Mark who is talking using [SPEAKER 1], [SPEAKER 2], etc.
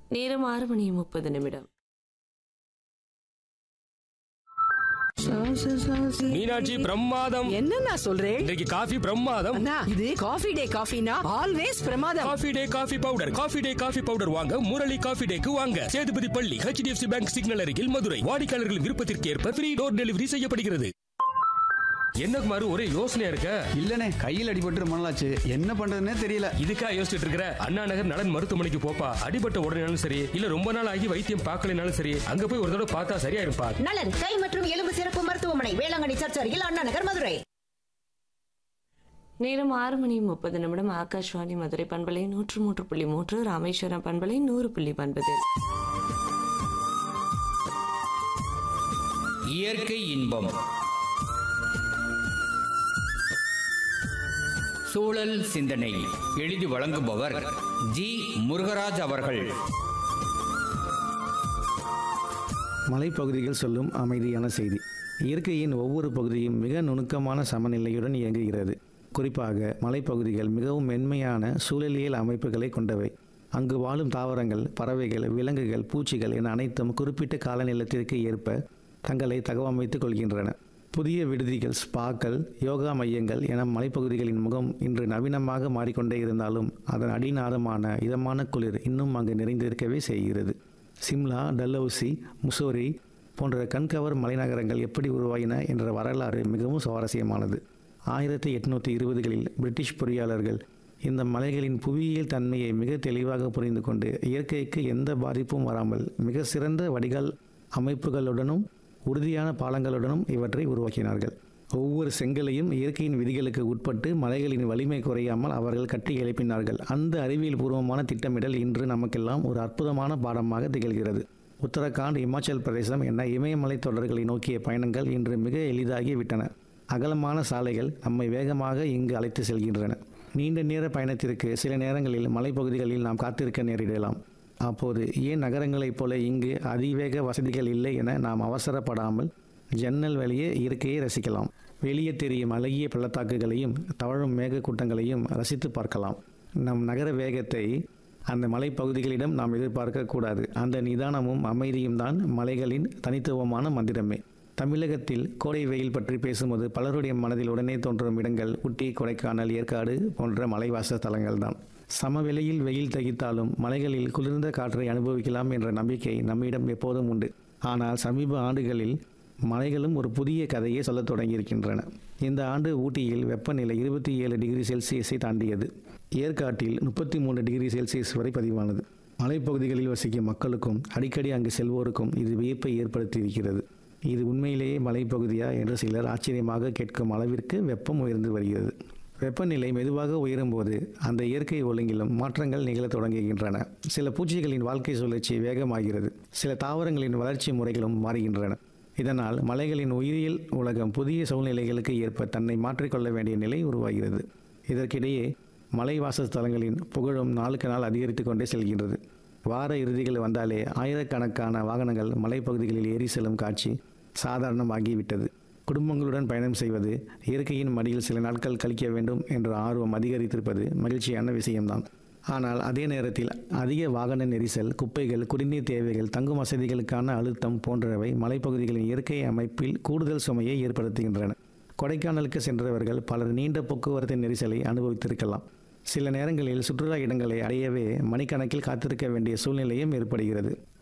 [SPEAKER 1] நேரம் ஆறு மணி முப்பது நிமிடம்
[SPEAKER 2] மீனாட்சி பிரமாதம்
[SPEAKER 3] என்ன சொல்றேன்
[SPEAKER 2] இன்றைக்கு காஃபி பிரமாதம்
[SPEAKER 3] அண்ணா இது காஃபி டே காஃபினா ஆல்வேஸ் பிரமாதம்
[SPEAKER 2] Coffee Day coffee powder Coffee Day coffee powder வாங்க முரளி காஃபி டேக்கு வாங்க சேதுபதி பள்ளி ஹெச்டிஎஃப்சி பேங்க் சிக்னல் அருகில் மதுரை வாடிக்கையாளர்கள் விருப்பத்திற்கு ஏற்ப ஃப்ரீ டோர் டெலிவரி செய்யப்படுகிறது என்ன குமார் ஒரே யோசனையா இருக்க
[SPEAKER 4] இல்லனே கையில் அடிபட்டு ரொம்ப நாளாச்சு என்ன பண்றதுன்னே தெரியல
[SPEAKER 2] இதுக்கா யோசிச்சுட்டு இருக்கிற அண்ணா நகர் நலன் மருத்துவமனைக்கு போப்பா அடிபட்ட உடனேனாலும் சரி இல்ல ரொம்ப நாள் ஆகி வைத்தியம் பார்க்கலனாலும் சரி அங்க போய் ஒரு தடவை பார்த்தா சரியா இருப்பா
[SPEAKER 5] நலன் கை மற்றும் எலும்பு சிறப்பு மருத்துவமனை வேளாங்கண்ணி சர்ச் அருகில் அண்ணா நகர் மதுரை
[SPEAKER 1] நேரம் ஆறு மணி முப்பது நிமிடம் ஆகாஷ்வாணி மதுரை பண்பலை நூற்று மூன்று புள்ளி மூன்று ராமேஸ்வரம் பண்பலை நூறு புள்ளி ஒன்பது
[SPEAKER 6] இயற்கை இன்பம் சூழல் சிந்தனை எழுதி வழங்குபவர் ஜி முருகராஜ் அவர்கள்
[SPEAKER 7] மலைப்பகுதிகள் சொல்லும் அமைதியான செய்தி இயற்கையின் ஒவ்வொரு பகுதியும் மிக நுணுக்கமான சமநிலையுடன் இயங்குகிறது குறிப்பாக மலைப்பகுதிகள் மிகவும் மென்மையான சூழலியல் அமைப்புகளை கொண்டவை அங்கு வாழும் தாவரங்கள் பறவைகள் விலங்குகள் பூச்சிகள் என அனைத்தும் குறிப்பிட்ட காலநிலத்திற்கு ஏற்ப தங்களை தகவமைத்துக் கொள்கின்றன புதிய விடுதிகள் ஸ்பாக்கள் யோகா மையங்கள் என மலைப்பகுதிகளின் முகம் இன்று நவீனமாக மாறிக்கொண்டே இருந்தாலும் அதன் அடிநாதமான இதமான குளிர் இன்னும் அங்கு நிறைந்திருக்கவே செய்கிறது சிம்லா டல்ஹௌசி முசோரி போன்ற கண்கவர் மலைநகரங்கள் எப்படி உருவாயின என்ற வரலாறு மிகவும் சுவாரஸ்யமானது ஆயிரத்தி எட்நூற்றி இருபதுகளில் பிரிட்டிஷ் பொறியாளர்கள் இந்த மலைகளின் புவியியல் தன்மையை மிக தெளிவாக புரிந்து கொண்டு இயற்கைக்கு எந்த பாதிப்பும் வராமல் மிக சிறந்த வடிகால் அமைப்புகளுடனும் உறுதியான பாலங்களுடனும் இவற்றை உருவாக்கினார்கள் ஒவ்வொரு செங்கலையும் இயற்கையின் விதிகளுக்கு உட்பட்டு மலைகளின் வலிமை குறையாமல் அவர்கள் கட்டி எழுப்பினார்கள் அந்த அறிவியல் பூர்வமான திட்டமிடல் இன்று நமக்கெல்லாம் ஒரு அற்புதமான பாடமாக திகழ்கிறது உத்தரகாண்ட் இமாச்சல் பிரதேசம் என இமயமலை தொடர்களை நோக்கிய பயணங்கள் இன்று மிக எளிதாகி விட்டன அகலமான சாலைகள் நம்மை வேகமாக இங்கு அழைத்து செல்கின்றன நீண்ட நேர பயணத்திற்கு சில நேரங்களில் மலைப்பகுதிகளில் நாம் காத்திருக்க நேரிடலாம் அப்போது ஏன் நகரங்களைப் போல இங்கு அதிவேக வசதிகள் இல்லை என நாம் அவசரப்படாமல் ஜன்னல் வழியே இயற்கையை ரசிக்கலாம் வெளியே தெரியும் அழகிய பள்ளத்தாக்குகளையும் தவழும் மேகக்கூட்டங்களையும் ரசித்து பார்க்கலாம் நம் நகர வேகத்தை அந்த மலைப்பகுதிகளிடம் நாம் எதிர்பார்க்க கூடாது அந்த நிதானமும் அமைதியும் தான் மலைகளின் தனித்துவமான மந்திரமே தமிழகத்தில் கோடை வெயில் பற்றி பேசும்போது பலருடைய மனதில் உடனே தோன்றும் இடங்கள் ஊட்டி கொடைக்கானல் ஏற்காடு போன்ற மலைவாச தலங்கள் தான் சமவெளியில் வெயில் தகித்தாலும் மலைகளில் குளிர்ந்த காற்றை அனுபவிக்கலாம் என்ற நம்பிக்கை நம்மிடம் எப்போதும் உண்டு ஆனால் சமீப ஆண்டுகளில் மலைகளும் ஒரு புதிய கதையை சொல்லத் தொடங்கியிருக்கின்றன இந்த ஆண்டு ஊட்டியில் வெப்பநிலை இருபத்தி ஏழு டிகிரி செல்சியஸை தாண்டியது ஏற்காட்டில் முப்பத்தி மூன்று டிகிரி செல்சியஸ் வரை பதிவானது மலைப்பகுதிகளில் வசிக்கும் மக்களுக்கும் அடிக்கடி அங்கு செல்வோருக்கும் இது வியப்பை ஏற்படுத்தியிருக்கிறது இது உண்மையிலேயே மலைப்பகுதியா என்று சிலர் ஆச்சரியமாக கேட்கும் அளவிற்கு வெப்பம் உயர்ந்து வருகிறது வெப்பநிலை மெதுவாக உயரும்போது அந்த இயற்கை ஒழுங்கிலும் மாற்றங்கள் நிகழத் தொடங்குகின்றன சில பூச்சிகளின் வாழ்க்கை சுழற்சி வேகமாகிறது சில தாவரங்களின் வளர்ச்சி முறைகளும் மாறுகின்றன இதனால் மலைகளின் உயிரியல் உலகம் புதிய சூழ்நிலைகளுக்கு ஏற்ப தன்னை மாற்றிக்கொள்ள வேண்டிய நிலை உருவாகிறது இதற்கிடையே மலைவாச தலங்களின் புகழும் நாளுக்கு நாள் அதிகரித்து கொண்டே செல்கின்றது வார இறுதிகள் வந்தாலே ஆயிரக்கணக்கான வாகனங்கள் மலைப்பகுதிகளில் ஏறி செல்லும் காட்சி சாதாரணமாகிவிட்டது குடும்பங்களுடன் பயணம் செய்வது இயற்கையின் மடியில் சில நாட்கள் கழிக்க வேண்டும் என்ற ஆர்வம் அதிகரித்திருப்பது மகிழ்ச்சியான விஷயம்தான் ஆனால் அதே நேரத்தில் அதிக வாகன நெரிசல் குப்பைகள் குடிநீர் தேவைகள் தங்கும் வசதிகளுக்கான அழுத்தம் போன்றவை மலைப்பகுதிகளின் இயற்கை அமைப்பில் கூடுதல் சுமையை ஏற்படுத்துகின்றன கொடைக்கானலுக்கு சென்றவர்கள் பலர் நீண்ட போக்குவரத்து நெரிசலை அனுபவித்திருக்கலாம் சில நேரங்களில் சுற்றுலா இடங்களை அடையவே மணிக்கணக்கில் காத்திருக்க வேண்டிய சூழ்நிலையும் ஏற்படுகிறது